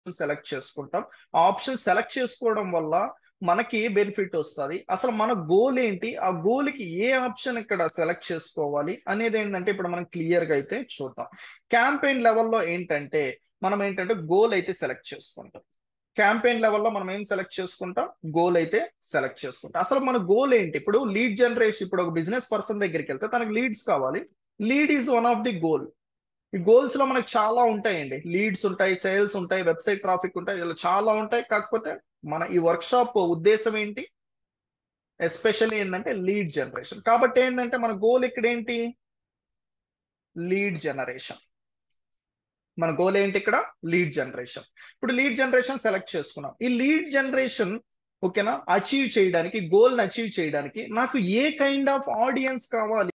select చేసుకుంటాం ఆ option select చేసుకోవడం వల్ల మనకి బెనిఫిట్ వస్తుంది అసలు మన గోల్ ఏంటి ఆ గోల్ కి ఏ ఆప్షన్ ఇక్కడ సెలెక్ట్ చేసుకోవాలి అనేది ఏంటంటే ఇప్పుడు మనం క్లియర్ గా అయితే చూద్దాం క్యాంపెయిన్ లెవెల్లో ఏంటంటే మనం ఏంటంటే గోల్ అయితే సెలెక్ట్ చేసుకుంటాం క్యాంపెయిన్ లెవెల్లో మనం ఏం సెలెక్ట్ చేసుకుంటాం గోల్ అయితే సెలెక్ట్ చేసుకుంటాం అసలు మన గోల్ ఏంటి ఇప్పుడు లీడ్ జనరేషన్ ఇప్పుడు ఒక బిజినెస్ పర్సన్ దగ్గరికి వెళ్తే తనకు లీడ్స్ కావాలి lead is one of the goal ఈ గోల్స్ లో మనకు చాలా ఉంటాయండి లీడ్స్ ఉంటాయి సేల్స్ ఉంటాయి వెబ్సైట్ ట్రాఫిక్ ఉంటాయి ఇలా చాలా ఉంటాయి కాకపోతే మన ఈ వర్క్ షాప్ ఉద్దేశం ఏంటి ఎస్పెషల్లీ ఏంటంటే లీడ్ జనరేషన్ కాబట్టి ఏంటంటే మన గోల్ ఇక్కడ ఏంటి లీడ్ జనరేషన్ మన గోల్ ఏంటి ఇక్కడ లీడ్ జనరేషన్ ఇప్పుడు లీడ్ జనరేషన్ సెలెక్ట్ చేసుకున్నాం ఈ లీడ్ జనరేషన్ ఓకేనా అచీవ్ చేయడానికి గోల్ ని అచీవ్ చేయడానికి నాకు ఏ కైండ్ ఆఫ్ ఆడియన్స్ కావాలి